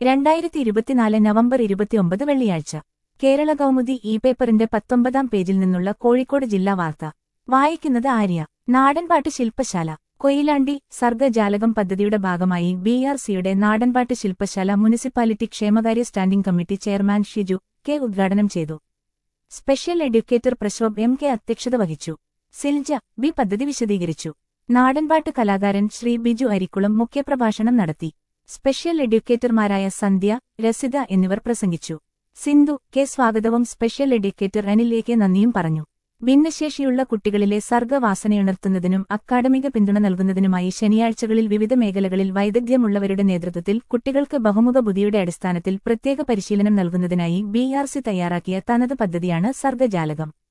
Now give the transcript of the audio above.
രണ്ടായിരത്തി ഇരുപത്തിനാല് നവംബർ ഇരുപത്തിയൊമ്പത് വെള്ളിയാഴ്ച കേരള കൗമുദി ഇ പേപ്പറിന്റെ പത്തൊമ്പതാം പേജിൽ നിന്നുള്ള കോഴിക്കോട് ജില്ലാ വാർത്ത വായിക്കുന്നത് ആര്യ നാടൻപാട്ട് ശില്പശാല കൊയിലാണ്ടി സർഗജാലകം പദ്ധതിയുടെ ഭാഗമായി ബി ആർ സിയുടെ നാടൻപാട്ട് ശില്പശാല മുനിസിപ്പാലിറ്റി ക്ഷേമകാര്യ standing committee chairman Shiju K ഉദ്ഘാടനം ചെയ്തു special educator Prashobh M K അധ്യക്ഷത വഹിച്ചു സിൽജ ബി പദ്ധതി വിശദീകരിച്ചു നാടൻപാട്ട് കലാകാരൻ ശ്രീ ബിജു അരിക്കുളം മുഖ്യപ്രഭാഷണം നടത്തി സ്പെഷ്യൽ എഡ്യൂക്കേറ്റർമാരായ സന്ധ്യ രസിത എന്നിവർ പ്രസംഗിച്ചു സിന്ധു കെ സ്വാഗതവും special educator Anil A K നന്ദിയും പറഞ്ഞു ഭിന്നശേഷിയുള്ള കുട്ടികളിലെ സർഗവാസനയുണർത്തുന്നതിനും അക്കാഡമിക പിന്തുണ നൽകുന്നതിനുമായി ശനിയാഴ്ചകളിൽ വിവിധ മേഖലകളിൽ വൈദഗ്ധ്യമുള്ളവരുടെ നേതൃത്വത്തിൽ കുട്ടികൾക്ക് ബഹുമുഖ ബുദ്ധിയുടെ അടിസ്ഥാനത്തിൽ പ്രത്യേക പരിശീലനം നൽകുന്നതിനായി ബി ആർ സി തയ്യാറാക്കിയ തനത് പദ്ധതിയാണ് സർഗജാലകം